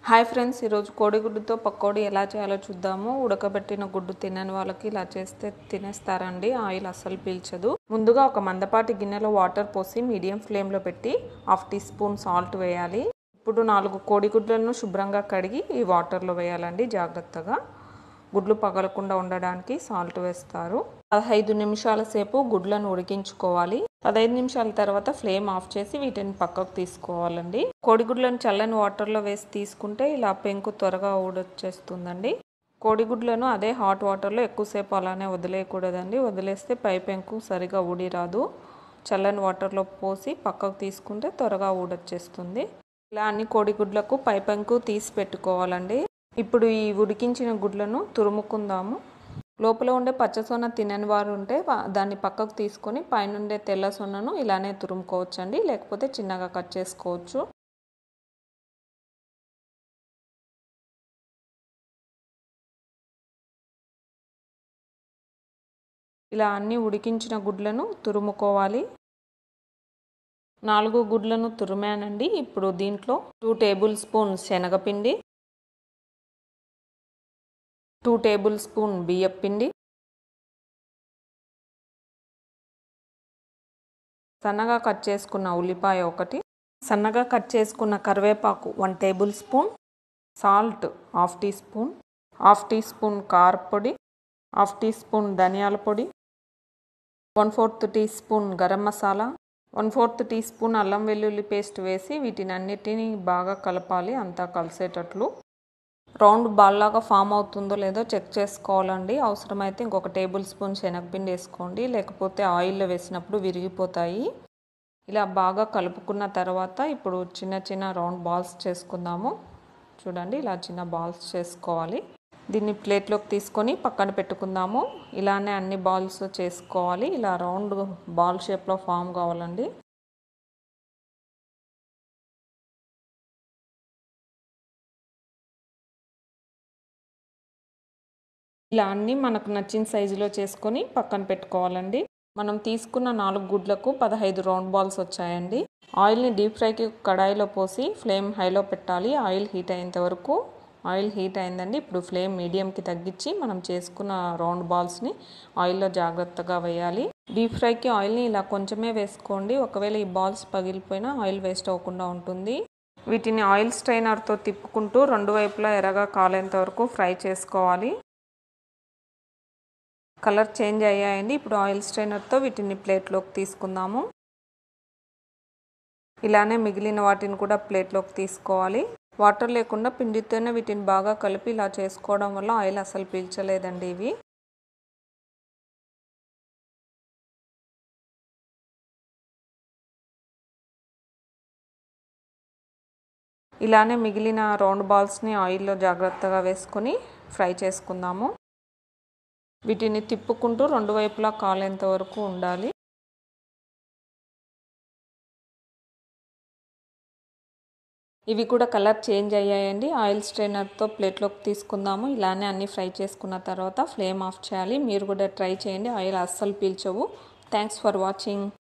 hi friends ఈరోజు కోడిగుడ్డుతో పకోడీ ఎలా చేయాలో చూద్దాము ఉడకబెట్టిన గుడ్డు తినని వాళ్ళకి ఇలా చేస్తే తినేస్తారండి ఆయిల్ అస్సలు పీల్చదు ముందుగా ఒక మందపాటి గిన్నెలో వాటర్ పోసి మీడియం ఫ్లేమ్లో పెట్టి హాఫ్ టీ స్పూన్ సాల్ట్ వేయాలి ఇప్పుడు నాలుగు కోడిగుడ్లను శుభ్రంగా కడిగి ఈ వాటర్లో వేయాలండి జాగ్రత్తగా గుడ్లు పగలకుండా ఉండడానికి సాల్ట్ వేస్తారు పదహైదు నిమిషాల సేపు గుడ్లను ఉడికించుకోవాలి పదహైదు నిమిషాల తర్వాత ఫ్లేమ్ ఆఫ్ చేసి వీటిని పక్కకు తీసుకోవాలండి కోడిగుడ్లను చల్లని వాటర్లో వేసి తీసుకుంటే ఇలా పెంకు త్వరగా ఊడొచ్చేస్తుందండి కోడిగుడ్లను అదే హాట్ వాటర్లో ఎక్కువసేపు అలానే వదిలేయకూడదండి వదిలేస్తే పై పెంకు సరిగా ఊడి రాదు చల్లని వాటర్లో పోసి పక్కకు తీసుకుంటే త్వరగా ఊడొచ్చేస్తుంది ఇలా అన్ని కోడిగుడ్లకు పై పెంకు తీసి పెట్టుకోవాలండి ఇప్పుడు ఈ ఉడికించిన గుడ్లను తురుముకుందాము లోపల ఉండే పచ్చసొన్న తినని వారు ఉంటే దాన్ని పక్కకు తీసుకొని పైనుండే తెల్ల సొన్నను ఇలానే తురుముకోవచ్చండి లేకపోతే చిన్నగా కట్ చేసుకోవచ్చు ఇలా అన్ని ఉడికించిన గుడ్లను తురుముకోవాలి నాలుగు గుడ్లను తురిమానండి ఇప్పుడు దీంట్లో టూ టేబుల్ స్పూన్ శనగపిండి టూ టేబుల్ స్పూన్ బియ్యపిండి సన్నగా కట్ చేసుకున్న ఉల్లిపాయ ఒకటి సన్నగా కట్ చేసుకున్న కరివేపాకు one tablespoon salt half teaspoon half teaspoon కారపొడి హాఫ్ టీ స్పూన్ ధనియాల పొడి one fourth teaspoon garam masala one fourth teaspoon అల్లం వెల్లుల్లి పేస్ట్ వేసి వీటిని అన్నిటినీ బాగా కలపాలి అంతా కలిసేటట్లు రౌండ్ బాల్ లాగా ఫామ్ అవుతుందో లేదో చెక్ చేసుకోవాలండి అవసరమైతే ఇంకొక టేబుల్ స్పూన్ శనగపిండి వేసుకోండి లేకపోతే ఆయిల్లో వేసినప్పుడు విరిగిపోతాయి ఇలా బాగా కలుపుకున్న తర్వాత ఇప్పుడు చిన్న చిన్న రౌండ్ బాల్స్ చేసుకుందాము చూడండి ఇలా చిన్న బాల్స్ చేసుకోవాలి దీన్ని ప్లేట్లోకి తీసుకొని పక్కన పెట్టుకుందాము ఇలానే అన్ని బాల్స్ చేసుకోవాలి ఇలా రౌండ్ బాల్ షేప్లో ఫామ్ కావాలండి ఇలా అన్నీ మనకు నచ్చిన సైజులో చేసుకొని పక్కన పెట్టుకోవాలండి మనం తీసుకున్న నాలుగు గుడ్లకు పదహైదు రౌండ్ బాల్స్ వచ్చాయండి ఆయిల్ని డీప్ ఫ్రైకి కడాయిలో పోసి ఫ్లేమ్ హైలో పెట్టాలి ఆయిల్ హీట్ అయ్యేంత వరకు ఆయిల్ హీట్ అయిందండి ఇప్పుడు ఫ్లేమ్ మీడియంకి తగ్గించి మనం చేసుకున్న రౌండ్ బాల్స్ని ఆయిల్లో జాగ్రత్తగా వేయాలి డీప్ ఫ్రైకి ఆయిల్ని ఇలా కొంచెమే వేసుకోండి ఒకవేళ ఈ బాల్స్ పగిలిపోయినా ఆయిల్ వేస్ట్ అవ్వకుండా ఉంటుంది వీటిని ఆయిల్ స్ట్రైనర్తో తిప్పుకుంటూ రెండు వైపులా ఎర్రగా కాలేంత వరకు ఫ్రై చేసుకోవాలి కలర్ చేంజ్ అయ్యాయండి ఇప్పుడు ఆయిల్ స్ట్రైనర్తో వీటిని ప్లేట్లోకి తీసుకుందాము ఇలానే మిగిలిన వాటిని కూడా ప్లేట్లోకి తీసుకోవాలి వాటర్ లేకుండా పిండితోనే వీటిని బాగా కలిపి ఇలా చేసుకోవడం వల్ల ఆయిల్ అసలు పీల్చలేదండి ఇవి ఇలానే మిగిలిన రౌండ్ బాల్స్ని ఆయిల్లో జాగ్రత్తగా వేసుకొని ఫ్రై చేసుకుందాము వీటిని తిప్పుకుంటూ రెండు వైపులా కాలేంత వరకు ఉండాలి ఇవి కూడా కలర్ చేంజ్ అయ్యాయండి ఆయిల్ స్ట్రైనర్తో ప్లేట్లోకి తీసుకుందాము ఇలానే అన్ని ఫ్రై చేసుకున్న తర్వాత ఫ్లేమ్ ఆఫ్ చేయాలి మీరు కూడా ట్రై చేయండి ఆయిల్ అస్సలు పీల్చవు థ్యాంక్స్ ఫర్ వాచింగ్